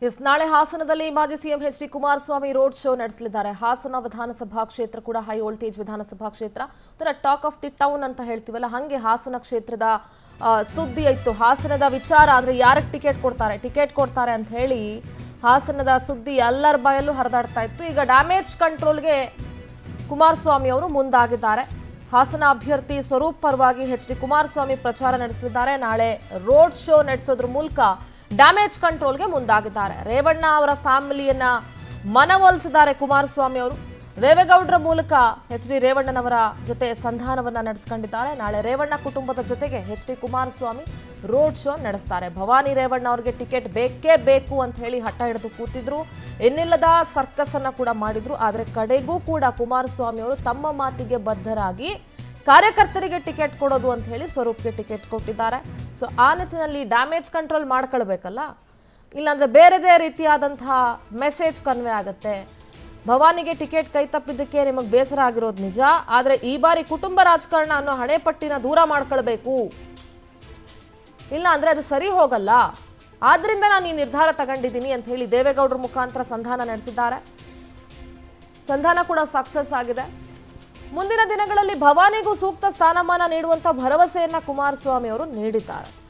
S ನಾಳೆ ಹಾಸನದಲ್ಲಿ ಮಾಜಿ CM H D Kumaraswamy road show ನಡೆಸಲಿದ್ದಾರೆ ಹಾಸನ ವಿಧಾನಸಭಾ ಕ್ಷೇತ್ರ ಕೂಡ ಹೈ ವೋಲ್ಟೇಜ್ ವಿಧಾನಸಭಾ ಕ್ಷೇತ್ರ ಒಂಥರ ಟಾಕ್ ಆಫ್ ದಿ ಟೌನ್ ಅಂತ ಹೇಳ್ತೀವಲ್ಲ ಹಾಗೆ ಹಾಸನ ಕ್ಷೇತ್ರದ ಆ, ಸುದ್ದಿ ಇತ್ತು ಹಾಸನದ ವಿಚಾರ ಅಂದ್ರೆ ಯಾರಿಗೆ ಟಿಕೆಟ್ ಕೊಡ್ತಾರೆ ಟಿಕೆಟ್ ಕೊಡ್ತಾರೆ ಅಂತ ಹೇಳಿ ಹಾಸನದ ಸುದ್ದಿ ಎಲ್ಲರ ಬಾಯಲ್ಲೂ ಹರಿದಾಡ್ತಾ ಇತ್ತು ಈಗ ಡ್ಯಾಮೇಜ್ ಕಂಟ್ರೋಲ್ಗೆ ಕುಮಾರಸ್ವಾಮಿ ಅವರು ಮುಂದಾಗಿದ್ದಾರೆ ಹಾಸನ ಅಭ್ಯರ್ಥಿ ಸ್ವರೂಪ್ ಪರವಾಗಿ ಎಚ್ ಡಿ ಕುಮಾರಸ್ವಾಮಿ ಪ್ರಚಾರ ನಡೆಸಲಿದ್ದಾರೆ ನಾಳೆ ರೋಡ್ ಶೋ ನಡೆಸೋದ್ರ ಮೂಲಕ ಡ್ಯಾಮೇಜ್ ಕಂಟ್ರೋಲ್ಗೆ ಮುಂದಾಗಿದ್ದಾರೆ ರೇವಣ್ಣ ಅವರ ಫ್ಯಾಮಿಲಿಯನ್ನ ಮನವೊಲಿಸಿದ್ದಾರೆ ಕುಮಾರಸ್ವಾಮಿ ಅವರು ದೇವೇಗೌಡರ ಮೂಲಕ ಎಚ್ ಡಿ ರೇವಣ್ಣನವರ ಜೊತೆ ಸಂಧಾನವನ್ನ ನಡೆಸ್ಕೊಂಡಿದ್ದಾರೆ ನಾಳೆ ರೇವಣ್ಣ ಕುಟುಂಬದ ಜೊತೆಗೆ H D Kumaraswamy road show ನಡೆಸ್ತಾರೆ ಭವಾನಿ ರೇವಣ್ಣ ಅವರಿಗೆ ಟಿಕೆಟ್ ಬೇಕೇ ಬೇಕು ಅಂತ ಹೇಳಿ ಹಠ ಹಿಡಿದು ಕೂತಿದ್ರು ಇನ್ನಿಲ್ಲದ ಸರ್ಕಸ್ ಅನ್ನ ಕೂಡ ಮಾಡಿದ್ರು ಆದ್ರೆ ಕಡೆಗೂ ಕೂಡ ಕುಮಾರಸ್ವಾಮಿ ಅವರು ತಮ್ಮ ಮಾತಿಗೆ ಬದ್ಧರಾಗಿ ಕಾರ್ಯಕರ್ತರಿಗೆ ಟಿಕೆಟ್ ಕೊಡೋದು ಅಂತ ಹೇಳಿ ಸ್ವರೂಪ್ಗೆ ಟಿಕೆಟ್ ಕೊಟ್ಟಿದ್ದಾರೆ ಸೊ ಆ ನಿಟ್ಟಿನಲ್ಲಿ ಡ್ಯಾಮೇಜ್ ಕಂಟ್ರೋಲ್ ಮಾಡ್ಕೊಳ್ಬೇಕಲ್ಲ ಇಲ್ಲಾಂದ್ರೆ ಬೇರೆದೇ ರೀತಿಯಾದಂತಹ ಮೆಸೇಜ್ ಕನ್ವೆ ಆಗುತ್ತೆ ಭವಾನಿಗೆ ಟಿಕೆಟ್ ಕೈ ತಪ್ಪಿದ್ದಕ್ಕೆ ನಿಮಗೆ ಬೇಸರ ಆಗಿರೋದು ನಿಜ ಆದರೆ ಈ ಬಾರಿ ಕುಟುಂಬ ರಾಜಕಾರಣ ಅನ್ನೋ ಹಣೆಪಟ್ಟಿನ ದೂರ ಮಾಡ್ಕೊಳ್ಬೇಕು ಇಲ್ಲ ಅಂದ್ರೆ ಅದು ಸರಿ ಹೋಗಲ್ಲ ಆದ್ರಿಂದ ನಾನು ಈ ನಿರ್ಧಾರ ತಗೊಂಡಿದ್ದೀನಿ ಅಂತ ಹೇಳಿ ದೇವೇಗೌಡರ ಮುಖಾಂತರ ಸಂಧಾನ ನಡೆಸಿದ್ದಾರೆ ಸಂಧಾನ ಕೂಡ ಸಕ್ಸಸ್ ಆಗಿದೆ ಮುಂದಿನ ದಿನಗಳಲ್ಲಿ ಭವಾನಿಗೂ ಸೂಕ್ತ ಸ್ಥಾನಮಾನ ನೀಡುವಂತ ಭರವಸೆಯನ್ನ ಕುಮಾರಸ್ವಾಮಿ ಅವರು ನೀಡಿದ್ದಾರೆ